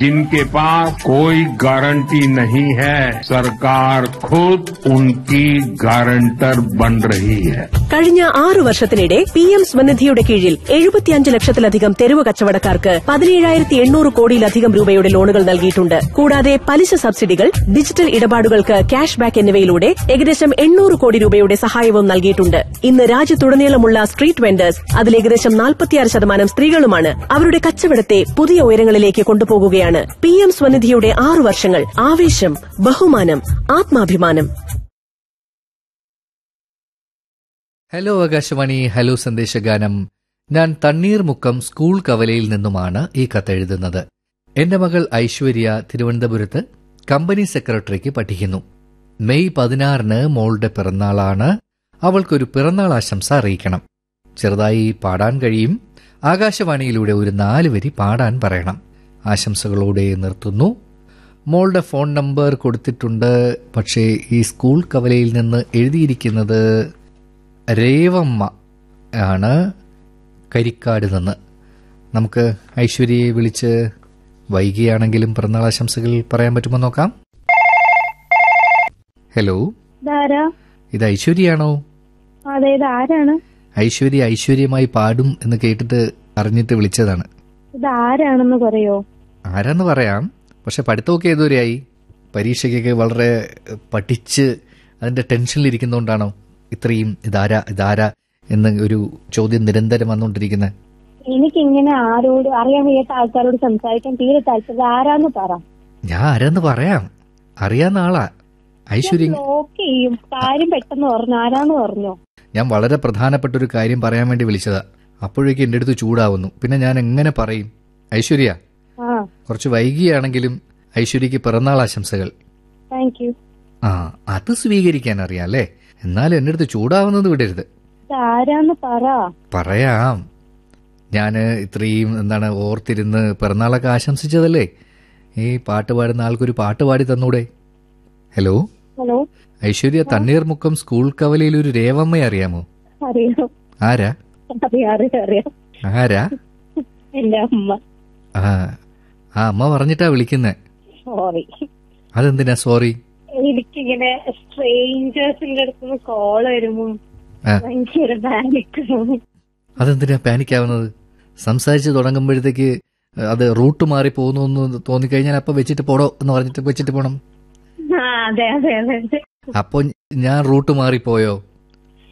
जिनके पास कोई गारंटी नहीं है सरकार खुद उनकी गारंटर बन रही है കഴിഞ്ഞ ആറു വർഷത്തിനിടെ പി എം സ്വനിധിയുടെ കീഴിൽ എഴുപത്തിയഞ്ച് ലക്ഷത്തിലധികം തെരുവ് കച്ചവടക്കാർക്ക് പതിനേഴായിരത്തി എണ്ണൂറ് കോടിയിലധികം രൂപയുടെ ലോണുകൾ നൽകിയിട്ടുണ്ട് കൂടാതെ പലിശ സബ്സിഡികൾ ഡിജിറ്റൽ ഇടപാടുകൾക്ക് ക്യാഷ് ബാക്ക് എന്നിവയിലൂടെ ഏകദേശം എണ്ണൂറ് കോടി രൂപയുടെ സഹായവും നൽകിയിട്ടുണ്ട് ഇന്ന് രാജ്യത്തുടനീളമുള്ള സ്ട്രീറ്റ് വെൻഡേഴ്സ് അതിൽ ഏകദേശം നാൽപ്പത്തിയാറ് ശതമാനം സ്ത്രീകളുമാണ് അവരുടെ കച്ചവടത്തെ പുതിയ ഉയരങ്ങളിലേക്ക് കൊണ്ടുപോകുകയാണ് പി എം സ്വനിധിയുടെ ആറു വർഷങ്ങൾ ആവേശം ബഹുമാനം ആത്മാഭിമാനം ഹലോ ആകാശവാണി ഹലോ സന്ദേശഗാനം ഞാൻ തണ്ണീർമുക്കം സ്കൂൾ കവലയിൽ നിന്നുമാണ് ഈ കത്തെഴുതുന്നത് എന്റെ മകൾ ഐശ്വര്യ തിരുവനന്തപുരത്ത് കമ്പനി സെക്രട്ടറിക്ക് പഠിക്കുന്നു മെയ് പതിനാറിന് മോളുടെ പിറന്നാളാണ് അവൾക്കൊരു പിറന്നാൾ ആശംസ അറിയിക്കണം ചെറുതായി പാടാൻ കഴിയും ആകാശവാണിയിലൂടെ ഒരു നാല് വരി പാടാൻ പറയണം ആശംസകളോടെ നിർത്തുന്നു മോളുടെ ഫോൺ നമ്പർ കൊടുത്തിട്ടുണ്ട് പക്ഷേ ഈ സ്കൂൾ കവലയിൽ നിന്ന് എഴുതിയിരിക്കുന്നത് രേവമ്മ ആണ് കരിക്കാട് നിന്ന് നമുക്ക് ഐശ്വര്യയെ വിളിച്ച് വൈകിയാണെങ്കിലും പിറന്നാൾ ആശംസകൾ പറയാൻ പറ്റുമോ നോക്കാം ഹലോ ഇതാരാ ഇത് ഐശ്വര്യയാണോ അതെ ഇത് ആരാണ് ഐശ്വര്യ ഐശ്വര്യമായി പാടും എന്ന് കേട്ടിട്ട് അറിഞ്ഞിട്ട് വിളിച്ചതാണ് ഇത് ആരാണെന്ന് പറയോ ആരാന്ന് പറയാം പക്ഷെ പഠിത്തമൊക്കെ ഏതുവരെയായി പരീക്ഷയ്ക്കൊക്കെ വളരെ പഠിച്ച് അതിന്റെ ടെൻഷനിലിരിക്കുന്നതുകൊണ്ടാണോ ഇത്രയും ഇതാരാ ഇതാരാ എന്ന ഒരു ചോദ്യം നിരന്തരം വന്നുകൊണ്ടിരിക്കുന്നത് എനിക്കിങ്ങനെ ആരോട് അറിയാൻ വയ്യാത്ത ആൾക്കാരോട് സംസാരിക്കാൻ തീരെ താല്പര്യം ആരാന്ന് പറ ഞാൻ ആരാന്ന് പറയാം അറിയാവുന്ന ആളാ ഐശ്വര്യ ബ്ലോക്ക് ചെയ്യും കാര്യം പെട്ടെന്ന് പറഞ്ഞു ആരാന്ന് പറഞ്ഞോ ഞാൻ വളരെ പ്രധാനപ്പെട്ട ഒരു കാര്യം പറയാൻ വേണ്ടി വിളിച്ചതാ അപ്പോഴേക്കും എൻ്റെ അടുത്ത് ചൂടാവുന്നു പിന്നെ ഞാൻ എങ്ങനെ പറയും ഐശ്വര്യ ആ കുറച്ച് വൈകിയാണെങ്കിലും ഐശ്വര്യക്ക് പിറന്നാൾ ആശംസകൾ താങ്ക് യു ആ അത് സ്വീകരിക്കാൻ അറിയാം അല്ലേ എന്നാലും എൻ്റെ അടുത്ത് ചൂടാവുന്നത് വിടരുത് ഇത് ആരാന്ന് പറ പറയാം ഞാൻ ഇത്രയും എന്താണ് ഓർത്തിരുന്ന് പിറന്നാളൊക്കെ ആശംസിച്ചതല്ലേ ഈ പാട്ട് പാടുന്ന ആൾക്കൊരു പാട്ട് പാടി തന്നൂടെ hello hello Aishwarya Thanneermukkom school കവലയിൽ ഒരു രേവമ്മയെ അറിയാമോ അറിയാം ആരാ അറിയാം അറിയാം അറിയാം ആരാ എന്റെ അമ്മ ആ ആ അമ്മ പറഞ്ഞിട്ടാ വിളിക്കുന്നേ സോറി അതെന്തിനാ സോറി എനിക്കിങ്ങനെ സ്ട്രേഞ്ചേഴ്സിന്റെ അടുത്ത് നിന്ന് കോൾ വരുമ്പോ ആ. ഭയങ്കര പാനിക് അതെന്തിനാ പാനിക്കാവുന്നത് സംസാരിച്ച് തുടങ്ങുമ്പോഴത്തേക്ക് അത് റൂട്ട് മാറി പോകുന്നു എന്ന് തോന്നിക്കഴിഞ്ഞാൽ അപ്പൊ വെച്ചിട്ട് പോടോ എന്ന് പറഞ്ഞിട്ട് വെച്ചിട്ട് പോണം ആ അതെ അതെ അതെ അതെ അപ്പൊ ഞാൻ റൂട്ട് മാറിപ്പോയോ